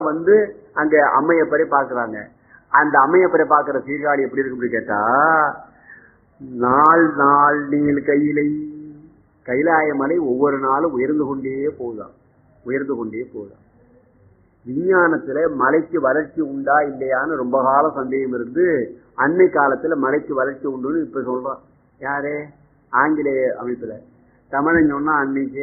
வந்து அங்க அம்மையப்பரை பாக்குறாங்க அந்த அம்மையப்பரை பாக்குற சீர்காழி எப்படி இருக்கு அப்படி கேட்டா நாள் நாள் நீள் கையிலை கைலாய மலை ஒவ்வொரு நாளும் உயர்ந்து கொண்டே போகுதாம் உயர்ந்து கொண்டே போகுதாம் விஞ்ஞானத்துல மலைக்கு வளர்ச்சி உண்டா இல்லையான்னு ரொம்ப கால சந்தேகம் இருந்து அன்னை காலத்துல மலைக்கு வளர்ச்சி உண்டுன்னு இப்ப சொல்றான் யாரு ஆங்கிலேய அமைப்புல தமிழன் சொன்னா அன்னைக்கு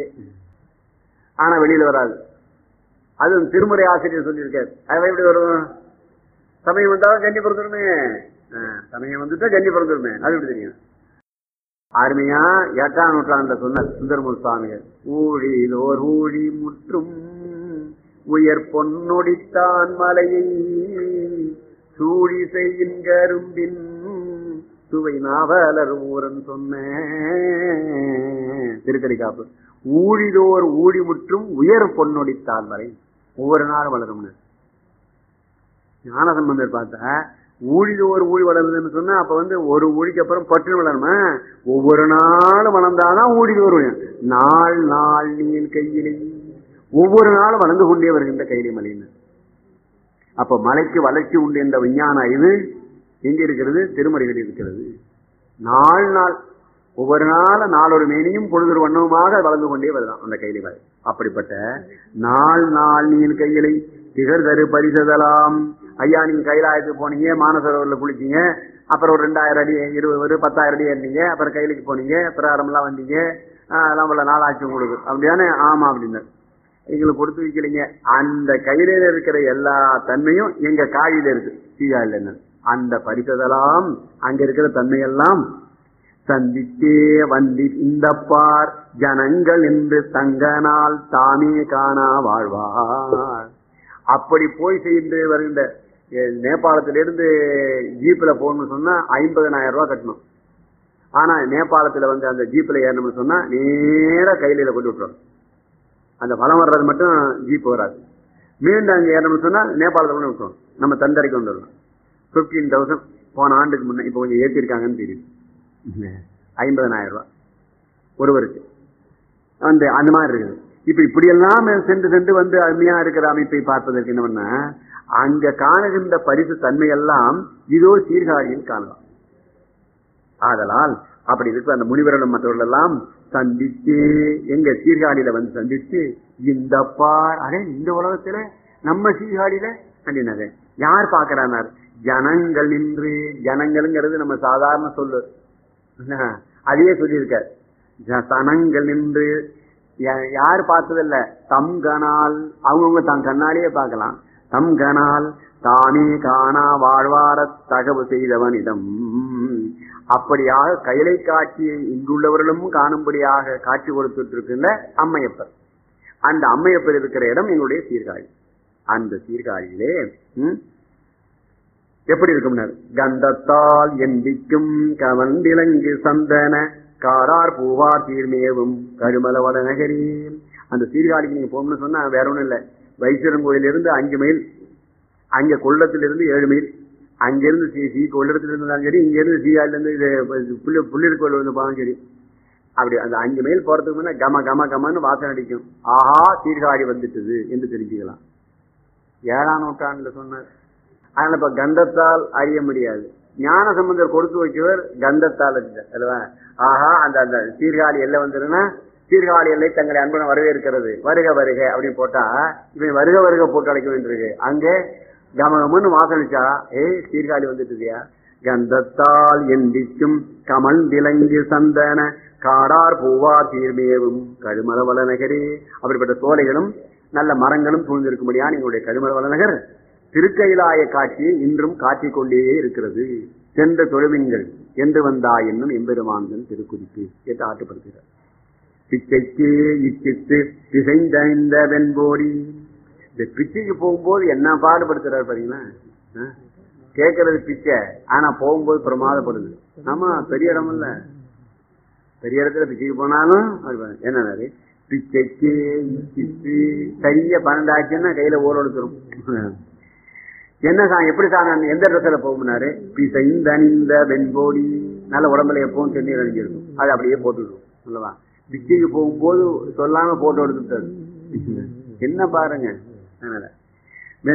ஆனா வெளியில வராது அது திருமுறை ஆசிரியர் சொல்லியிருக்காரு அது எப்படி வரும் சமயம் வந்தா கஞ்சி பிறந்துருமே சமயம் வந்துட்டா கஞ்சி பிறந்துருமே அது எப்படி தெரியும் அருமையா எட்டாம் நூற்றாண்டுல சொன்ன சுந்தரமூர் சுவாமிகள் ஊழிலோர் ஊழி முற்றும் உயர் பொன்னொடித்தான் மலையை சூழி செய்யின் கரும்பின் சுவை நாவலர் ஊரன் சொன்ன திருக்கடி காப்பு ஊழிதோர் ஊழி முற்றும் உயர் பொன்னொடித்தான் மலை ஒவ்வொரு நாளும் வளரும்னு ஞானசம்பந்தர் பார்த்தா ஊழிதோர் ஊழி வளருதுன்னு சொன்னா அப்ப வந்து ஒரு ஊழிக்கு அப்புறம் பற்று வளருமா ஒவ்வொரு நாளும் வளர்ந்தாதான் ஊழிதோர் ஊழி நாள் நாள் நீள் கையிலே ஒவ்வொரு நாளும் வளர்ந்து கொண்டே வருகின்ற கைலி மலைன்னு அப்ப மலைக்கு வளர்ச்சி உண்டு என்ற விஞ்ஞான அறிவு எங்க இருக்கிறது திருமறைகள் இருக்கிறது நாள் நாள் ஒவ்வொரு நாளும் நாளொரு மேனியும் பொழுதொரு வண்ணவுமாக வளர்ந்து கொண்டே வருதான் அந்த கைலி மலை அப்படிப்பட்ட நாள் நாள் நீள் கையிலை திகர் தரு பரிசதலாம் ஐயா நீங்க கைலாயத்துக்கு போனீங்க மானசரோவரில் குளிச்சீங்க அப்புறம் ஒரு ரெண்டாயிரம் அடி இருபது ஒரு பத்தாயிரம் அடி ஏறினீங்க அப்புறம் கையிலுக்கு போனீங்க பிரகாரம்லாம் வந்தீங்க அதெல்லாம் உள்ள நாளாச்சு உங்களுக்கு அப்படிதானே ஆமா அப்படின்னு எங்களுக்கு கொடுத்து வைக்கலைங்க அந்த கையில இருக்கிற எல்லா தன்மையும் எங்க காயில இருக்கு சீகாயில என்ன அந்த பரிசதெல்லாம் அங்க இருக்கிற தன்மையெல்லாம் சந்தித்தே வந்தி இந்த பார் ஜனங்கள் என்று தங்கனால் தாமே காணா வாழ்வார் அப்படி போய் செய்து வருகின்ற நேபாளத்திலிருந்து ஜீப்ல போகணும்னு சொன்னா ஐம்பதனாயிரம் ரூபாய் கட்டணும் ஆனா நேபாளத்துல வந்து அந்த ஜீப்ல ஏறணும்னு சொன்னா நேர கையில கொண்டு விட்டுரும் அந்த பலம் வர்றது மட்டும் ஜீப் வராது மீண்டும் அங்க ஏறணும்னு சொன்னா நேபாளத்துல கொண்டு விட்டுரும் நம்ம தந்தரைக்கு வந்துடலாம் பிப்டீன் தௌசண்ட் போன ஆண்டுக்கு முன்ன இப்ப கொஞ்சம் ஏற்றிருக்காங்கன்னு தெரியும் ஐம்பதனாயிரம் ரூபாய் ஒருவருக்கு அந்த அந்த மாதிரி இருக்குது இப்ப இப்படி எல்லாம் சென்று சென்று வந்து அருமையா இருக்கிற அமைப்பை பார்ப்பதற்கு என்ன பண்ண அங்க காணுகின்ற பரிசு தன்மையெல்லாம் இதோ சீர்காழியில் காணலாம் ஆதலால் அப்படி இருக்கிற அந்த முனிவரிடம் மற்றவர்கள் எல்லாம் சந்திச்சு எங்க சீர்காழியில வந்து சந்திச்சு இந்த பார் அடே இந்த உலகத்துல நம்ம சீர்காழியில அப்படின்னாரு யார் பாக்குறானார் ஜனங்கள் நின்று ஜனங்கள்ங்கிறது நம்ம சாதாரண சொல்லு அதையே சொல்லியிருக்கார் சனங்கள் நின்று யார் பார்த்ததில்ல தம் கனால் அவங்கவுங்க தம் கண்ணாலேயே பார்க்கலாம் தம் கனால் தானே காணா வாழ்வார தகவு செய்தவனிடம் அப்படியாக கைலை காட்சியை இங்குள்ளவர்களும் காணும்படியாக காட்சி கொடுத்துட்டு இருக்கின்ற அம்மையப்பர் அந்த அம்மையப்பர் இருக்கிற இடம் எங்களுடைய சீர்காழி அந்த சீர்காழியிலே எப்படி இருக்கும் கந்தத்தால் எந்திக்கும் கவண்டிலங்கு சந்தன காரார் பூவார் தீர்மேவும் கருமலவட நகரி அந்த சீர்காழிக்கு நீங்க போகணும்னு சொன்னா வேற ஒண்ணும் இல்ல வைத்தியரன் கோயிலிருந்து அஞ்சு மைல் அங்க கொள்ளத்திலிருந்து ஏழு மைல் அங்கிருந்து சி சி கொள்ளத்துல இருந்தாலும் சரி இங்க இருந்து சீகாலில இருந்து இது புள்ளி புள்ளியர் கோயில் வந்து போனாலும் சரி அப்படி அந்த அஞ்சு மைல் போறதுக்கு முன்ன கம கம கமன்னு வாசனை அடிக்கும் ஆஹா சீர்காழி வந்துட்டது என்று தெரிஞ்சுக்கலாம் ஏழாம் நூற்றாண்டுல சொன்னார் அதனால இப்ப கந்தத்தால் அறிய முடியாது ஞான சம்பந்தர் கொடுத்து வைக்கவர் கந்தத்தால் அல்லவா ஆஹா அந்த அந்த சீர்காழி எல்லை வந்துருன்னா சீர்காழி எல்லை தங்களை அன்புடன் வரவேற்கிறது வருக வருக அப்படின்னு போட்டா இவன் வருக வருக போட்டு அழைக்க வேண்டியிருக்கு அங்கே கமகமன்னு வாசனிச்சா ஏய் சீர்காழி வந்துட்டுதியா கந்தத்தால் எந்திக்கும் கமல் விலங்கு சந்தன காடார் பூவா தீர்மேவும் கழுமலவள நகரே அப்படிப்பட்ட சோலைகளும் நல்ல மரங்களும் சூழ்ந்திருக்கும்படியான எங்களுடைய கழுமலவள நகர் திருக்கைலாய காட்சியை இன்றும் காட்டிக் கொண்டே இருக்கிறது சென்ற தொழுவிங்கள் என்று வந்தா என்னும் எம்பெருமான்கள் திருக்குறிப்பு என்று ஆட்டுப்படுகிறார் பிச்சைக்கு இச்சித்து திசைந்த வெண்போடி இந்த பிச்சைக்கு போகும்போது என்ன பாடுபடுத்துறாரு பாத்தீங்களா கேட்கறது பிச்சை ஆனா போகும்போது பிரமாதப்படுது ஆமா பெரிய இடம் இல்ல பெரிய இடத்துல பிச்சைக்கு போனாலும் என்ன பிச்சைக்கு இச்சித்து கைய பன்னெண்டாச்சுன்னா கையில ஓர் எடுத்துரும் என்ன சாங் எப்படி சாங் எந்த இடத்துல போகும்னாரு பிசைந்தணிந்த வெண்போடி நல்ல உடம்புல எப்பவும் தண்ணீர் அணிஞ்சிருக்கும் அது அப்படியே போட்டுடும் அல்லவா பிச்சைக்கு போகும்போது சொல்லாம போட்டோ எடுத்துட்டாரு என்ன பாருங்க அதனால